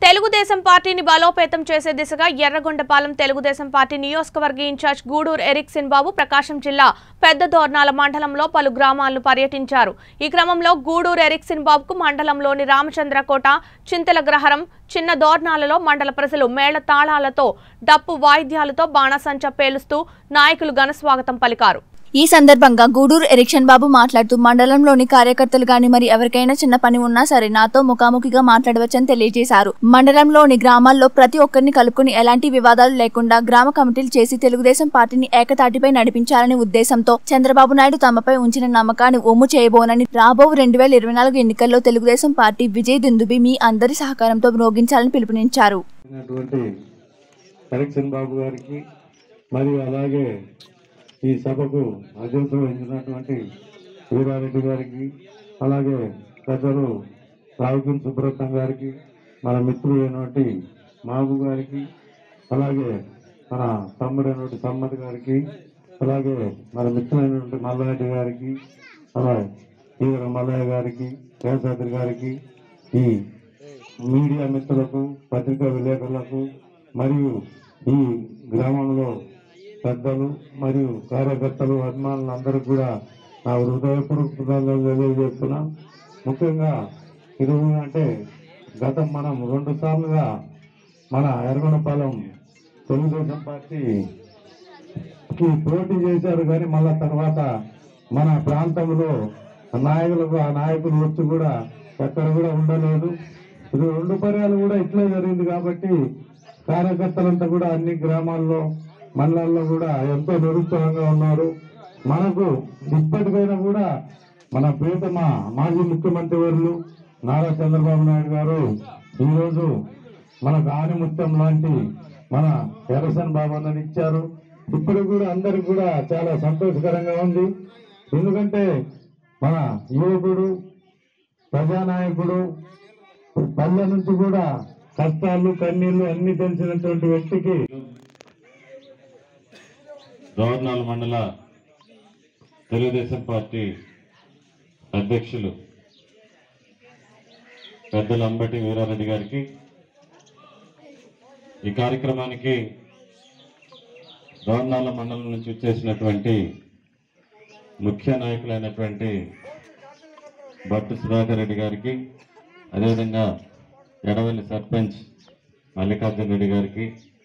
తెలుగుదేశం పార్టీని బలోపేతం చేసే దిశగా ఎర్రగొండపాలెం తెలుగుదేశం పార్టీ నియోజకవర్గ ఇన్ఛార్జ్ గూడూరు ఎరిక్సిన్ బాబు ప్రకాశం జిల్లా పెద్ద దోర్నాల మండలంలో పలు గ్రామాలను పర్యటించారు ఈ క్రమంలో గూడూరు ఎరిక్సిన్ బాబుకు మండలంలోని రామచంద్రకోట చింతల గ్రహరం చిన్న దోర్నాలలో మండల ప్రజలు మేళ తాళాలతో డప్పు వాయిద్యాలతో బాణసంచ పేలుస్తూ నాయకులు ఘనస్వాగతం పలికారు ఈ సందర్భంగా గూడూరు ఎరిక్షన్ బాబు మాట్లాడుతూ మండలంలోని కార్యకర్తలు గాని మరి ఎవరికైనా చిన్న పని ఉన్నా సరే నాతో ముఖాముఖిగా మాట్లాడవచ్చని తెలియజేశారు మండలంలోని గ్రామాల్లో ప్రతి ఒక్కరిని కలుపుకుని ఎలాంటి వివాదాలు లేకుండా గ్రామ కమిటీలు చేసి తెలుగుదేశం పార్టీని ఏకతాటిపై నడిపించాలనే ఉద్దేశంతో చంద్రబాబు నాయుడు తమపై ఉంచిన నమ్మకాన్ని ఒమ్ము చేయబోనని రాబో రెండు వేల ఇరవై నాలుగు ఎన్నికల్లో తెలుగుదేశం పార్టీ విజయ్ దుందుబి మీ అందరి సహకారంతో మ్రోగించాలని పిలుపునిచ్చారు అయినటువంటి కరెక్షన్ బాబు గారికి మరియు అలాగే ఈ సభకు అధ్యక్షత వహించినటువంటి వీరారెడ్డి గారికి అలాగే పెద్దలు రావుకిన్ సుబ్రత్నం గారికి మన మిత్రుడైనటువంటి మాబు గారికి అలాగే మన తమ్ముడైనటువంటి సమ్మతి గారికి అలాగే మన మిత్రులైనటువంటి మల్లారెడ్డి గారికి అలాగే ఈవర మల్లయ్య గారికి కేశాద్రి గారికి ఈ మీడియా మిత్రులకు పత్రికా విలేకరులకు మరియు ఈ గ్రామంలో పెద్దలు మరియు కార్యకర్తలు అభిమానులు అందరూ కూడా నా హృదయపూర్వక కృతజ్ఞతలు తెలియజేస్తున్నాం ముఖ్యంగా ఈరోజు అంటే గతం మనం రెండు సార్లుగా మన ఎర్రగొండపాలెం తెలుగుదేశం పార్టీ కి పోటీ చేశారు కానీ మళ్ళా తర్వాత మన ప్రాంతంలో నాయకులకు ఆ నాయకులు వచ్చి కూడా ఎక్కడ కూడా ఉండలేదు ఇది రెండు పర్యాలు కూడా ఇట్లే జరిగింది కాబట్టి కార్యకర్తలంతా కూడా అన్ని గ్రామాల్లో మండలాల్లో కూడా ఎంతో నిరుత్సాహంగా ఉన్నారు మనకు ఇప్పటికైనా కూడా మన ప్రియతమ మాజీ ముఖ్యమంత్రి వర్యులు నారా చంద్రబాబు నాయుడు గారు ఈరోజు మనకు ఆనిముత్యం లాంటి మన ఎరసన్ బాబు అన్నది ఇచ్చారు ఇప్పుడు కూడా అందరికి కూడా చాలా సంతోషకరంగా ఉంది ఎందుకంటే మన యువకుడు ప్రజానాయకుడు పల్లె నుంచి కూడా కష్టాలు కన్నీళ్లు అన్ని తెలిసినటువంటి వ్యక్తికి గవర్నర్ మండల తెలుగుదేశం పార్టీ అధ్యక్షులు పెద్దల అంబటి వీరారెడ్డి గారికి ఈ కార్యక్రమానికి గవర్నాల మండలం నుంచి వచ్చేసినటువంటి ముఖ్య నాయకులైనటువంటి భట్టు సుధాకర్ రెడ్డి గారికి అదేవిధంగా ఎడవల్లి సర్పంచ్ మల్లికార్జున రెడ్డి గారికి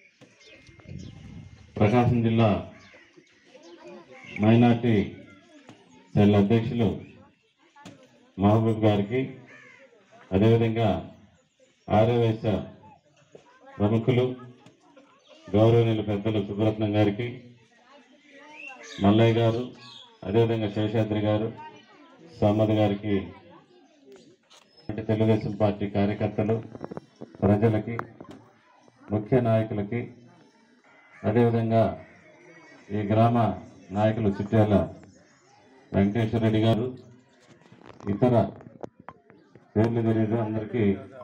ప్రకాశం జిల్లా మైనార్టీ సెల్ అధ్యక్షులు మహబూబ్ గారికి అదేవిధంగా ఆర్యవైశ్య ప్రముఖులు గౌరవనీయులు పెద్దలు సుబ్రత్నం గారికి మల్లయ్య గారు అదేవిధంగా శేషాద్రి గారు సమ్మద్ గారికి అంటే తెలుగుదేశం పార్టీ కార్యకర్తలు ప్రజలకి ముఖ్య నాయకులకి అదేవిధంగా ఈ గ్రామ నాయకులు చిట్యాల వెంకటేశ్వర రెడ్డి గారు ఇతర పేర్లు తెలియదు అందరికీ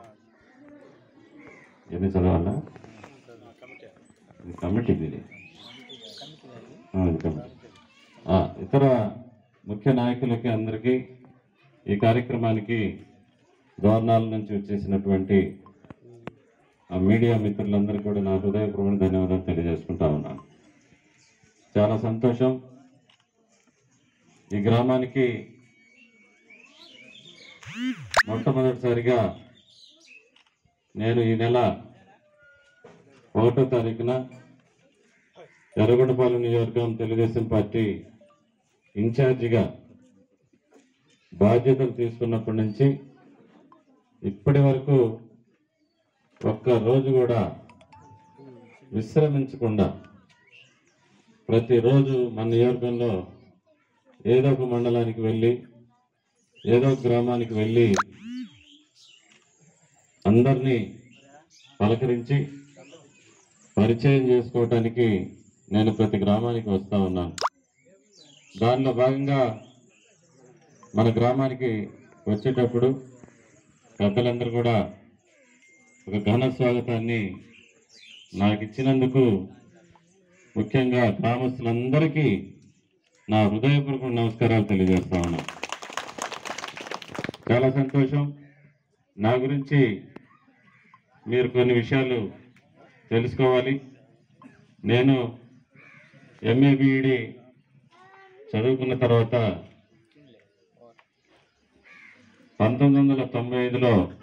ఎన్ని చదవాలా ఇది కమిటీ ఇది ఆ, ఇది కమిటీ ఆ, ఇతర ముఖ్య నాయకులకి అందరికీ ఈ కార్యక్రమానికి గవర్నాల నుంచి వచ్చేసినటువంటి ఆ మీడియా మిత్రులందరికీ కూడా నా హృదయపూర్వక ధన్యవాదాలు తెలియజేసుకుంటా ఉన్నాను చాలా సంతోషం ఈ గ్రామానికి మొట్టమొదటిసారిగా నేను ఈ నెల ఒకటో తారీఖున ఎర్రగొండపాలెం నియోజకవర్గం తెలుగుదేశం పార్టీ ఇన్ఛార్జిగా బాధ్యతలు తీసుకున్నప్పటి నుంచి ఇప్పటి వరకు ఒక్క రోజు కూడా విశ్రమించకుండా ప్రతిరోజు మన నియోజకంలో ఏదో ఒక మండలానికి వెళ్ళి ఏదో ఒక గ్రామానికి వెళ్ళి అందరినీ పలకరించి పరిచయం చేసుకోవటానికి నేను ప్రతి గ్రామానికి వస్తూ ఉన్నాను దానిలో భాగంగా మన గ్రామానికి వచ్చేటప్పుడు పెద్దలందరూ కూడా ఒక ఘన స్వాగతాన్ని నాకు ఇచ్చినందుకు ముఖ్యంగా గ్రామస్తులందరికీ నా హృదయపూర్వక నమస్కారాలు తెలియజేస్తా ఉన్నా చాలా సంతోషం నా గురించి మీరు కొన్ని విషయాలు తెలుసుకోవాలి నేను ఎంఏ బిఈడి చదువుకున్న తర్వాత పంతొమ్మిది వందల తొంభై ఐదులో